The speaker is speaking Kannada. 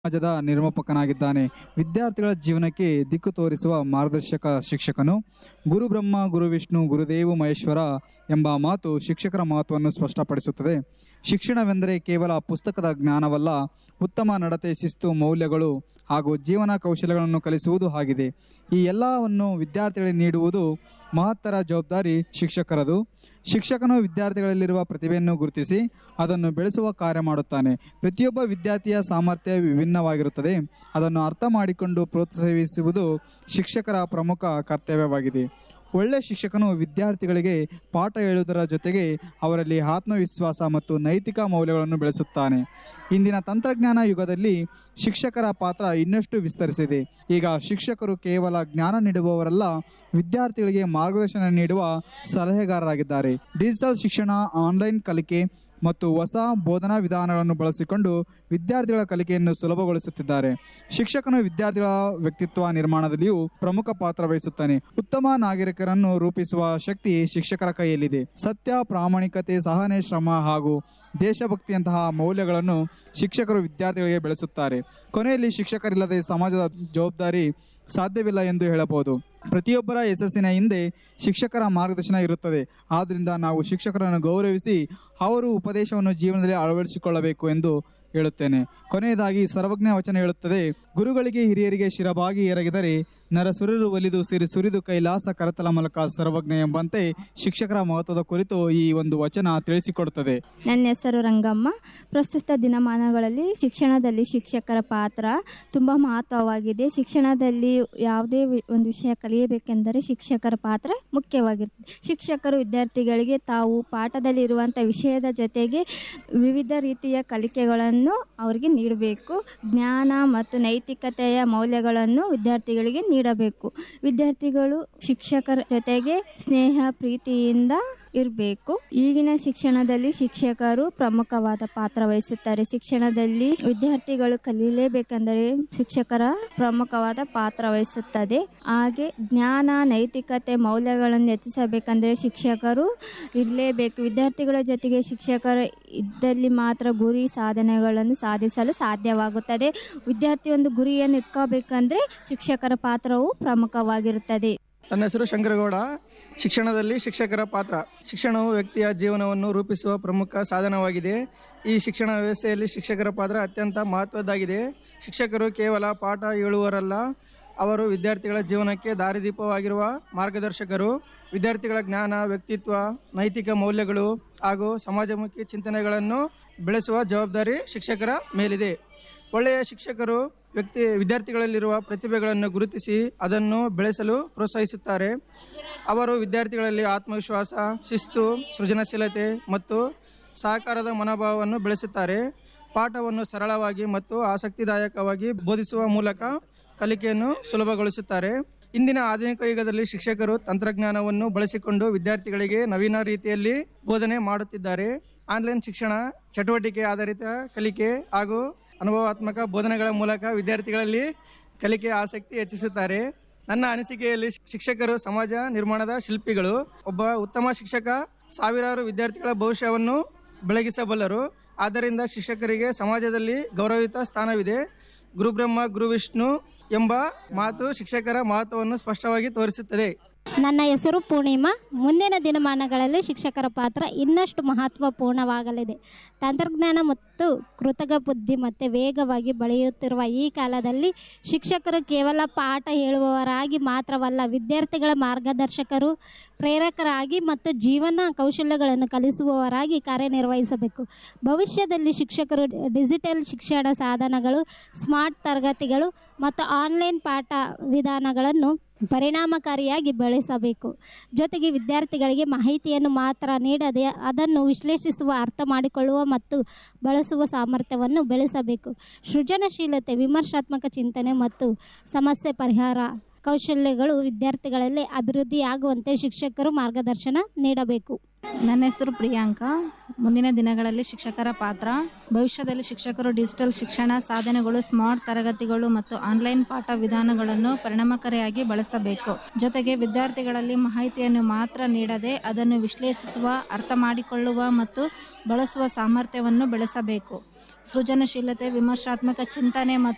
ಸಮಾಜದ ನಿರ್ಮಾಪಕನಾಗಿದ್ದಾನೆ ವಿದ್ಯಾರ್ಥಿಗಳ ಜೀವನಕ್ಕೆ ದಿಕ್ಕು ತೋರಿಸುವ ಮಾರ್ಗದರ್ಶಕ ಶಿಕ್ಷಕನು ಗುರು ಬ್ರಹ್ಮ ಗುರು ವಿಷ್ಣು ಗುರುದೇವ ಮಹೇಶ್ವರ ಎಂಬ ಮಾತು ಶಿಕ್ಷಕರ ಮಹತ್ವವನ್ನು ಸ್ಪಷ್ಟಪಡಿಸುತ್ತದೆ ಶಿಕ್ಷಣವೆಂದರೆ ಕೇವಲ ಪುಸ್ತಕದ ಜ್ಞಾನವಲ್ಲ ಉತ್ತಮ ನಡತೆ ಶಿಸ್ತು ಮೌಲ್ಯಗಳು ಹಾಗೂ ಜೀವನ ಕೌಶಲ್ಯಗಳನ್ನು ಕಲಿಸುವುದು ಆಗಿದೆ ಈ ಎಲ್ಲವನ್ನು ವಿದ್ಯಾರ್ಥಿಗಳಿಗೆ ನೀಡುವುದು ಮಹತ್ತರ ಜವಾಬ್ದಾರಿ ಶಿಕ್ಷಕರದು ಶಿಕ್ಷಕನು ವಿದ್ಯಾರ್ಥಿಗಳಲ್ಲಿರುವ ಪ್ರತಿಭೆಯನ್ನು ಗುರುತಿಸಿ ಅದನ್ನು ಬೆಳೆಸುವ ಕಾರ್ಯ ಮಾಡುತ್ತಾನೆ ಪ್ರತಿಯೊಬ್ಬ ವಿದ್ಯಾರ್ಥಿಯ ಸಾಮರ್ಥ್ಯ ವಿಭಿನ್ನವಾಗಿರುತ್ತದೆ ಅದನ್ನು ಅರ್ಥ ಮಾಡಿಕೊಂಡು ಪ್ರೋತ್ಸಾಹಿಸುವುದು ಶಿಕ್ಷಕರ ಪ್ರಮುಖ ಕರ್ತವ್ಯವಾಗಿದೆ ಒಳ್ಳೆ ಶಿಕ್ಷಕನು ವಿದ್ಯಾರ್ಥಿಗಳಿಗೆ ಪಾಠ ಹೇಳುವುದರ ಜೊತೆಗೆ ಅವರಲ್ಲಿ ಆತ್ಮವಿಶ್ವಾಸ ಮತ್ತು ನೈತಿಕ ಮೌಲ್ಯಗಳನ್ನು ಬೆಳೆಸುತ್ತಾನೆ ಇಂದಿನ ತಂತ್ರಜ್ಞಾನ ಯುಗದಲ್ಲಿ ಶಿಕ್ಷಕರ ಪಾತ್ರ ಇನ್ನಷ್ಟು ವಿಸ್ತರಿಸಿದೆ ಈಗ ಶಿಕ್ಷಕರು ಕೇವಲ ಜ್ಞಾನ ನೀಡುವವರಲ್ಲ ವಿದ್ಯಾರ್ಥಿಗಳಿಗೆ ಮಾರ್ಗದರ್ಶನ ನೀಡುವ ಸಲಹೆಗಾರರಾಗಿದ್ದಾರೆ ಡಿಜಿಟಲ್ ಶಿಕ್ಷಣ ಆನ್ಲೈನ್ ಕಲಿಕೆ ಮತ್ತು ಹೊಸ ಬೋಧನಾ ವಿಧಾನಗಳನ್ನು ಬಳಸಿಕೊಂಡು ವಿದ್ಯಾರ್ಥಿಗಳ ಕಲಿಕೆಯನ್ನು ಸುಲಭಗೊಳಿಸುತ್ತಿದ್ದಾರೆ ಶಿಕ್ಷಕನು ವಿದ್ಯಾರ್ಥಿಗಳ ವ್ಯಕ್ತಿತ್ವ ನಿರ್ಮಾಣದಲ್ಲಿಯೂ ಪ್ರಮುಖ ಪಾತ್ರ ವಹಿಸುತ್ತಾನೆ ಉತ್ತಮ ನಾಗರಿಕರನ್ನು ರೂಪಿಸುವ ಶಕ್ತಿ ಶಿಕ್ಷಕರ ಕೈಯಲ್ಲಿದೆ ಸತ್ಯ ಪ್ರಾಮಾಣಿಕತೆ ಸಹನೆ ಶ್ರಮ ಹಾಗೂ ದೇಶಭಕ್ತಿಯಂತಹ ಮೌಲ್ಯಗಳನ್ನು ಶಿಕ್ಷಕರು ವಿದ್ಯಾರ್ಥಿಗಳಿಗೆ ಬೆಳೆಸುತ್ತಾರೆ ಕೊನೆಯಲ್ಲಿ ಶಿಕ್ಷಕರಿಲ್ಲದೆ ಸಮಾಜದ ಜವಾಬ್ದಾರಿ ಸಾಧ್ಯವಿಲ್ಲ ಎಂದು ಹೇಳಬಹುದು ಪ್ರತಿಯೊಬ್ಬರ ಯಶಸ್ಸಿನ ಹಿಂದೆ ಶಿಕ್ಷಕರ ಮಾರ್ಗದರ್ಶನ ಇರುತ್ತದೆ ಆದ್ದರಿಂದ ನಾವು ಶಿಕ್ಷಕರನ್ನು ಗೌರವಿಸಿ ಅವರು ಉಪದೇಶವನ್ನು ಜೀವನದಲ್ಲಿ ಅಳವಡಿಸಿಕೊಳ್ಳಬೇಕು ಎಂದು ಹೇಳುತ್ತೇನೆ ಕೊನೆಯದಾಗಿ ಸರ್ವಜ್ಞ ವಚನ ಹೇಳುತ್ತದೆ ಗುರುಗಳಿಗೆ ಹಿರಿಯರಿಗೆ ಶಿರಬಾಗಿ ಎರಗಿದರೆ ನರಸುರರು ಒಲಿದು ಸಿರಿ ಸುರಿದು ಕೈಲಾಸ ಕರತಲ ಮೂಲಕ ಸರ್ವಜ್ಞ ಎಂಬಂತೆ ಶಿಕ್ಷಕರ ಮಹತ್ವದ ಕುರಿತು ಈ ಒಂದು ವಚನ ತಿಳಿಸಿಕೊಡುತ್ತದೆ ನನ್ನ ಹೆಸರು ರಂಗಮ್ಮ ಪ್ರಸ್ತುತ ದಿನಮಾನಗಳಲ್ಲಿ ಶಿಕ್ಷಣದಲ್ಲಿ ಶಿಕ್ಷಕರ ಪಾತ್ರ ತುಂಬ ಮಹತ್ವವಾಗಿದೆ ಶಿಕ್ಷಣದಲ್ಲಿ ಯಾವುದೇ ವಿ- ಒಂದು ವಿಷಯ ಕಲಿಯಬೇಕೆಂದರೆ ಶಿಕ್ಷಕರ ಪಾತ್ರ ಮುಖ್ಯವಾಗಿರ್ತದೆ ಶಿಕ್ಷಕರು ವಿದ್ಯಾರ್ಥಿಗಳಿಗೆ ತಾವು ಪಾಠದಲ್ಲಿ ಇರುವಂಥ ವಿಷಯದ ಜೊತೆಗೆ ವಿವಿಧ ರೀತಿಯ ಕಲಿಕೆಗಳನ್ನು ಅವರಿಗೆ ನೀಡಬೇಕು ಜ್ಞಾನ ಮತ್ತು ನೈತಿಕತೆಯ ಮೌಲ್ಯಗಳನ್ನು ವಿದ್ಯಾರ್ಥಿಗಳಿಗೆ ನೀಡಬೇಕು ವಿದ್ಯಾರ್ಥಿಗಳು ಶಿಕ್ಷಕರ ಜೊತೆಗೆ ಸ್ನೇಹ ಪ್ರೀತಿಯಿಂದ ಇರಬೇಕು ಈಗಿನ ಶಿಕ್ಷಣದಲ್ಲಿ ಶಿಕ್ಷಕರು ಪ್ರಮುಖವಾದ ಪಾತ್ರ ವಹಿಸುತ್ತಾರೆ ಶಿಕ್ಷಣದಲ್ಲಿ ವಿದ್ಯಾರ್ಥಿಗಳು ಕಲಿಯಲೇಬೇಕೆಂದರೆ ಶಿಕ್ಷಕರ ಪ್ರಮುಖವಾದ ಪಾತ್ರ ವಹಿಸುತ್ತದೆ ಹಾಗೆ ಜ್ಞಾನ ನೈತಿಕತೆ ಮೌಲ್ಯಗಳನ್ನು ಹೆಚ್ಚಿಸಬೇಕೆಂದರೆ ಶಿಕ್ಷಕರು ಇರಲೇಬೇಕು ವಿದ್ಯಾರ್ಥಿಗಳ ಜೊತೆಗೆ ಶಿಕ್ಷಕರು ಇದ್ದಲ್ಲಿ ಮಾತ್ರ ಗುರಿ ಸಾಧನೆಗಳನ್ನು ಸಾಧಿಸಲು ಸಾಧ್ಯವಾಗುತ್ತದೆ ವಿದ್ಯಾರ್ಥಿ ಒಂದು ಗುರಿಯನ್ನು ಇಟ್ಕೋಬೇಕಂದ್ರೆ ಶಿಕ್ಷಕರ ಪಾತ್ರವು ಪ್ರಮುಖವಾಗಿರುತ್ತದೆ ನನ್ನ ಹೆಸರು ಶಂಕರಗೌಡ ಶಿಕ್ಷಣದಲ್ಲಿ ಶಿಕ್ಷಕರ ಪಾತ್ರ ಶಿಕ್ಷಣವು ವ್ಯಕ್ತಿಯ ಜೀವನವನ್ನು ರೂಪಿಸುವ ಪ್ರಮುಖ ಸಾಧನವಾಗಿದೆ ಈ ಶಿಕ್ಷಣ ವ್ಯವಸ್ಥೆಯಲ್ಲಿ ಶಿಕ್ಷಕರ ಪಾತ್ರ ಅತ್ಯಂತ ಮಹತ್ವದ್ದಾಗಿದೆ ಶಿಕ್ಷಕರು ಕೇವಲ ಪಾಠ ಹೇಳುವರಲ್ಲ ಅವರು ವಿದ್ಯಾರ್ಥಿಗಳ ಜೀವನಕ್ಕೆ ದಾರಿದೀಪವಾಗಿರುವ ಮಾರ್ಗದರ್ಶಕರು ವಿದ್ಯಾರ್ಥಿಗಳ ಜ್ಞಾನ ವ್ಯಕ್ತಿತ್ವ ನೈತಿಕ ಮೌಲ್ಯಗಳು ಹಾಗೂ ಸಮಾಜಮುಖಿ ಚಿಂತನೆಗಳನ್ನು ಬೆಳೆಸುವ ಜವಾಬ್ದಾರಿ ಶಿಕ್ಷಕರ ಮೇಲಿದೆ ಒಳ್ಳೆಯ ಶಿಕ್ಷಕರು ವ್ಯಕ್ತಿ ವಿದ್ಯಾರ್ಥಿಗಳಲ್ಲಿರುವ ಪ್ರತಿಭೆಗಳನ್ನು ಗುರುತಿಸಿ ಅದನ್ನು ಬೆಳೆಸಲು ಪ್ರೋತ್ಸಾಹಿಸುತ್ತಾರೆ ಅವರು ವಿದ್ಯಾರ್ಥಿಗಳಲ್ಲಿ ಆತ್ಮವಿಶ್ವಾಸ ಶಿಸ್ತು ಸೃಜನಶೀಲತೆ ಮತ್ತು ಸಹಕಾರದ ಮನೋಭಾವವನ್ನು ಬೆಳೆಸುತ್ತಾರೆ ಪಾಠವನ್ನು ಸರಳವಾಗಿ ಮತ್ತು ಆಸಕ್ತಿದಾಯಕವಾಗಿ ಬೋಧಿಸುವ ಮೂಲಕ ಕಲಿಕೆಯನ್ನು ಸುಲಭಗೊಳಿಸುತ್ತಾರೆ ಇಂದಿನ ಆಧುನಿಕ ಯುಗದಲ್ಲಿ ಶಿಕ್ಷಕರು ತಂತ್ರಜ್ಞಾನವನ್ನು ಬಳಸಿಕೊಂಡು ವಿದ್ಯಾರ್ಥಿಗಳಿಗೆ ನವೀನ ರೀತಿಯಲ್ಲಿ ಬೋಧನೆ ಮಾಡುತ್ತಿದ್ದಾರೆ ಆನ್ಲೈನ್ ಶಿಕ್ಷಣ ಚಟುವಟಿಕೆ ಆಧಾರಿತ ಕಲಿಕೆ ಹಾಗೂ ಅನುಭವಾತ್ಮಕ ಬೋಧನೆಗಳ ಮೂಲಕ ವಿದ್ಯಾರ್ಥಿಗಳಲ್ಲಿ ಕಲಿಕೆ ಆಸಕ್ತಿ ಹೆಚ್ಚಿಸುತ್ತಾರೆ ನನ್ನ ಅನಿಸಿಕೆಯಲ್ಲಿ ಶಿಕ್ಷಕರು ಸಮಾಜ ನಿರ್ಮಾಣದ ಶಿಲ್ಪಿಗಳು ಒಬ್ಬ ಉತ್ತಮ ಶಿಕ್ಷಕ ಸಾವಿರಾರು ವಿದ್ಯಾರ್ಥಿಗಳ ಭವಿಷ್ಯವನ್ನು ಬೆಳಗಿಸಬಲ್ಲರು ಆದ್ದರಿಂದ ಶಿಕ್ಷಕರಿಗೆ ಸಮಾಜದಲ್ಲಿ ಗೌರವಯುತ ಸ್ಥಾನವಿದೆ ಗುರುಬ್ರಹ್ಮ ಗುರು ವಿಷ್ಣು ಎಂಬ ಮಾತು ಶಿಕ್ಷಕರ ಮಹತ್ವವನ್ನು ಸ್ಪಷ್ಟವಾಗಿ ತೋರಿಸುತ್ತದೆ ನನ್ನ ಹೆಸರು ಪೂರ್ಣಿಮಾ ಮುಂದಿನ ದಿನಮಾನಗಳಲ್ಲಿ ಶಿಕ್ಷಕರ ಪಾತ್ರ ಇನ್ನಷ್ಟು ಮಹತ್ವಪೂರ್ಣವಾಗಲಿದೆ ತಂತ್ರಜ್ಞಾನ ಮತ್ತು ಕೃತಕ ಬುದ್ಧಿಮತ್ತೆ ವೇಗವಾಗಿ ಬೆಳೆಯುತ್ತಿರುವ ಈ ಕಾಲದಲ್ಲಿ ಶಿಕ್ಷಕರು ಕೇವಲ ಪಾಠ ಹೇಳುವವರಾಗಿ ಮಾತ್ರವಲ್ಲ ವಿದ್ಯಾರ್ಥಿಗಳ ಮಾರ್ಗದರ್ಶಕರು ಪ್ರೇರಕರಾಗಿ ಮತ್ತು ಜೀವನ ಕೌಶಲ್ಯಗಳನ್ನು ಕಲಿಸುವವರಾಗಿ ಕಾರ್ಯನಿರ್ವಹಿಸಬೇಕು ಭವಿಷ್ಯದಲ್ಲಿ ಶಿಕ್ಷಕರು ಡಿಜಿಟಲ್ ಶಿಕ್ಷಣ ಸಾಧನಗಳು ಸ್ಮಾರ್ಟ್ ತರಗತಿಗಳು ಮತ್ತು ಆನ್ಲೈನ್ ಪಾಠ ವಿಧಾನಗಳನ್ನು ಪರಿಣಾಮಕಾರಿಯಾಗಿ ಬೆಳೆಸಬೇಕು ಜೊತೆಗೆ ವಿದ್ಯಾರ್ಥಿಗಳಿಗೆ ಮಾಹಿತಿಯನ್ನು ಮಾತ್ರ ನೀಡದೆ ಅದನ್ನು ವಿಶ್ಲೇಷಿಸುವ ಅರ್ಥ ಮಾಡಿಕೊಳ್ಳುವ ಮತ್ತು ಬಳಸುವ ಸಾಮರ್ಥ್ಯವನ್ನು ಬೆಳೆಸಬೇಕು ಸೃಜನಶೀಲತೆ ವಿಮರ್ಶಾತ್ಮಕ ಚಿಂತನೆ ಮತ್ತು ಸಮಸ್ಯೆ ಪರಿಹಾರ ಕೌಶಲ್ಯಗಳು ವಿದ್ಯಾರ್ಥಿಗಳಲ್ಲಿ ಅಭಿವೃದ್ಧಿಯಾಗುವಂತೆ ಶಿಕ್ಷಕರು ಮಾರ್ಗದರ್ಶನ ನೀಡಬೇಕು ನನ್ನ ಹೆಸರು ಪ್ರಿಯಾಂಕಾ ಮುಂದಿನ ದಿನಗಳಲ್ಲಿ ಶಿಕ್ಷಕರ ಪಾತ್ರ ಭವಿಷ್ಯದಲ್ಲಿ ಶಿಕ್ಷಕರು ಡಿಜಿಟಲ್ ಶಿಕ್ಷಣ ಸಾಧನಗಳು ಸ್ಮಾರ್ಟ್ ತರಗತಿಗಳು ಮತ್ತು ಆನ್ಲೈನ್ ಪಾಠ ವಿಧಾನಗಳನ್ನು ಪರಿಣಾಮಕಾರಿಯಾಗಿ ಬಳಸಬೇಕು ಜೊತೆಗೆ ವಿದ್ಯಾರ್ಥಿಗಳಲ್ಲಿ ಮಾಹಿತಿಯನ್ನು ಮಾತ್ರ ನೀಡದೆ ಅದನ್ನು ವಿಶ್ಲೇಷಿಸುವ ಅರ್ಥ ಮಾಡಿಕೊಳ್ಳುವ ಮತ್ತು ಬಳಸುವ ಸಾಮರ್ಥ್ಯವನ್ನು ಬೆಳೆಸಬೇಕು ಸೃಜನಶೀಲತೆ ವಿಮರ್ಶಾತ್ಮಕ ಚಿಂತನೆ ಮತ್ತು